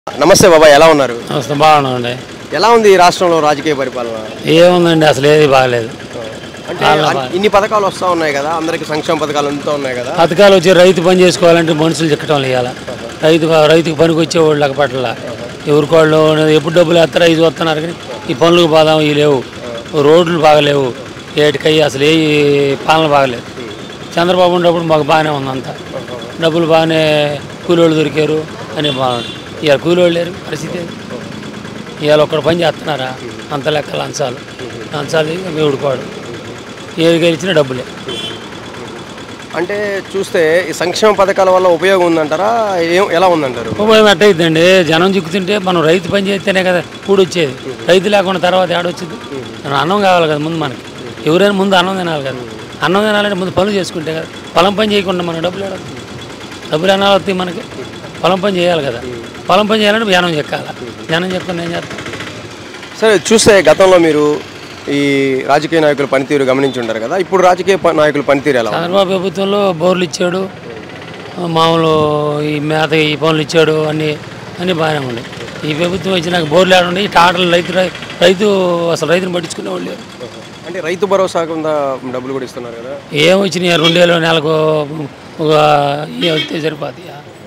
నమస్తే బాబాయ్ ఎలా ఉన్నారు నమస్తే బాగున్నామండి ఎలా ఉంది ఈ రాష్ట్రంలో రాజకీయ పరిపాలన ఏముందండి అసలు ఏది బాగలేదు అంటే అన్- ఇన్ని పథకాలు వస్తూ ఉన్నాయి కదా అందరికి సంక్షేమ పథకాలు అందుతూ ఉన్నాయి కదా పథకాలు వచ్చి రైతు పని చేసుకోవాలంటే మనుషులు చిక్కటం ఇవ్వాల రైతు రైతుకు పనికి వచ్చేవాళ్ళు లెక్క పట్ల ఎవరికి వాళ్ళు ఎప్పుడు డబ్బులు వేస్తారు ఐదు వస్తున్నారు కానీ ఈ పనులకు బాధం ఇవి లేవు రోడ్లు బాగలేవు ఏటికయ్యి అసలు ఏ పాలన బాగలేదు చంద్రబాబు ఉన్నప్పుడు మాకు బాగానే ఉంది అంతా డబ్బులు బాగానే కూలోళ్ళు దొరికారు అని బాగుంది ఇవాళ కూలోళ్ళు లేరు పరిస్థితి ఏంది? ఇవాళ ఒక్కడ పని చేస్తున్నారా అంత లెక్క లంచాలు లంచాలు మేవుడుకోడు ఏది గెలిచినా డబ్బులే అంటే చూస్తే ఈ సంక్షేమ పథకాల వల్ల ఉపయోగం ఉందంటారా ఏం ఎలా ఉందంటారు ఉపయోగం ఎట్టయిద్దండి జనం చిక్కుతుంటే మనం రైతు పని చేస్తేనే కదా కూడి వచ్చేది రైతు లేకుండా తర్వాత ఏడొచ్చింది మనం అన్నం కావాలి కదా ముందు మనకి ఎవరైనా ముందు అన్నం తినాలి కదా అన్నం తినాలంటే ముందు పనులు చేసుకుంటే కదా పొలం పని చేయకుండా మనకు డబ్బులు ఏడ వస్తాయి? డబ్బులు అన్నా వస్తాయి మనకి పొలం పని చేయాలి కదా పొలం పని చేయాలంటే జనం చెక్కాలి జనం చెప్పుకుని ఏం చేస్తాం సరే చూస్తే గతంలో మీరు ఈ రాజకీయ నాయకుల పనితీరు గమనించి ఉంటారు కదా ఇప్పుడు రాజకీయ ప- నాయకుల పనితీరు ఎలా ఉంది? చంద్రబాబు ప్రభుత్వంలో బోర్లు ఇచ్చాడు మామూలు ఈ మేత ఈ పనులు ఇచ్చాడు అన్ని అన్నీ బాగానే ఉన్నాయి ఈ ప్రభుత్వం వచ్చినాక బోర్లు ఆడండి ఈ టాటలు రైతు రైతు అసలు రైతుని పట్టించుకునే వాళ్ళు లేరు అంటే రైతు భరోసా కింద డబ్బులు కూడా ఇస్తున్నారు కదా ఏం వచ్చినాయి రెండేళ్ళు నెలకు ఒక ఇవి వస్తే సరిపోతాయి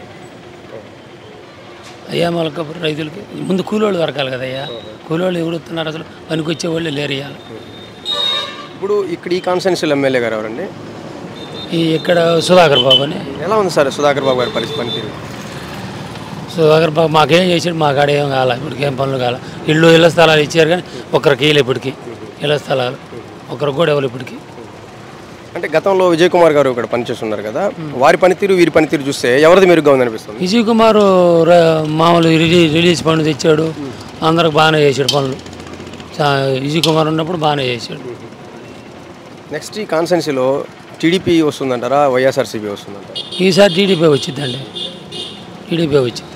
అయ్యా మనకు రైతులకి ముందు కూలోళ్ళు దొరకాలి కదా అయ్యా కూలోళ్ళు ఎవరు వస్తున్నారు అసలు పనికి వచ్చే వాళ్ళు లేరు ఇవాళ ఇప్పుడు ఇక్కడ ఈ కాన్స్టిట్యున్సీలో ఎమ్మెల్యే గారు ఎవరండి ఈ ఇక్కడ సుధాకర్ బాబు అని ఎలా ఉంది సార్ సుధాకర్ బాబు గారి పరిస్థితి పనితీరు సుధాకర్ బాబు మాకేం చేసాడు మా కాడ ఏం కావాలి ఇప్పటికి ఏం పనులు కావాలి ఇల్లు ఇళ్ళ స్థలాలు ఇచ్చారు కానీ ఒక్కరికి ఇవ్వలే ఇప్పటికి ఇళ్ళ స్థలాలు ఒకరికి కూడా ఇవ్వలేదు ఇప్పటికి అంటే గతంలో విజయ్ కుమార్ గారు ఇక్కడ పనిచేస్తున్నారు కదా వారి పనితీరు వీరి పనితీరు చూస్తే ఎవరిది మెరుగ్గా ఉందనిపిస్తుంది విజయ్ కుమార్ ర- మామూలు రిలీ- రిలీజ్ పనులు తెచ్చాడు అందరికి బాగానే చేశాడు పనులు చా- విజయ్ కుమార్ ఉన్నప్పుడు బాగానే చేశాడు నెక్స్ట్ ఈ కాన్స్టిట్యున్సీలో టీడీపీ వస్తుందంటారా వైఎస్ఆర్సీపీ వస్తుందంటారా ఈసారి టీడీపీ వచ్చిందండి టీడీపీ వచ్చింది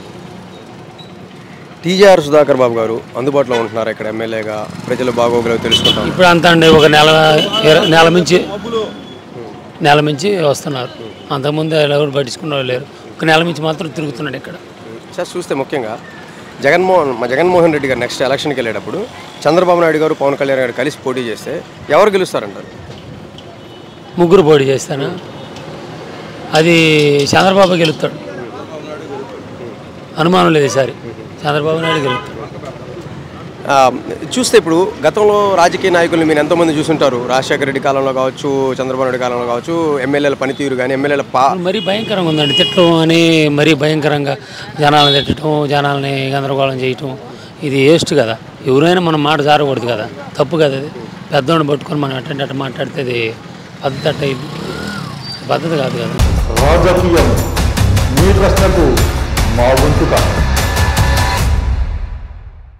టీజీఆర్ సుధాకర్ బాబు గారు అందుబాటులో ఉంటున్నారు ఇక్కడ ఎమ్మెల్యేగా ప్రజల బాగోగులు తెలుసుకుంటాం ఇప్పుడు అంతా అండి ఒక నెల ఇర- నెల మించి నెల మించి వస్తున్నారు అంతకుముందు ఎవరు పట్టించుకున్న వాళ్ళు లేరు ఒక నెల మించి మాత్రం తిరుగుతున్నాడు ఇక్కడ సార్ చూస్తే ముఖ్యంగా జగన్మోహన్ మా జగన్మోహన్ రెడ్డి గారు నెక్స్ట్ ఎలక్షన్కి వెళ్ళేటప్పుడు చంద్రబాబు నాయుడు గారు పవన్ కళ్యాణ్ గారు కలిసి పోటీ చేస్తే ఎవరు గెలుస్తారంటారు ముగ్గురు పోటీ చేస్తాను అది చంద్రబాబు గెలుస్తాడు అనుమానం లేదు ఈసారి చంద్రబాబు నాయుడు గెలుస్తాడు ఆ, చూస్తే ఇప్పుడు గతంలో రాజకీయ నాయకుల్ని మీరు ఎంతోమంది చూసుంటారు రాజశేఖర రెడ్డి కాలంలో కావచ్చు చంద్రబాబు నాయుడు కాలంలో కావచ్చు ఎమ్మెల్యేల పనితీరు కానీ ఎమ్మెల్యేల పా మరీ భయంకరంగా ఉందండి తిట్టడం అని మరీ భయంకరంగా జనాలను తిట్టడం జనాలని గందరగోళం చేయటం ఇది వేస్ట్ కదా ఎవరైనా మనం మాట జారకూడదు కదా తప్పు కదా అది పెద్దోడిని పట్టుకొని మనం అట్టంటే అట్ట మాట్లాడితే అది పద్ధతి అట్ట ఇది పద్ధతి కాదు కదా రాజకీయం మీ ప్రశ్నకు మా వంతుగా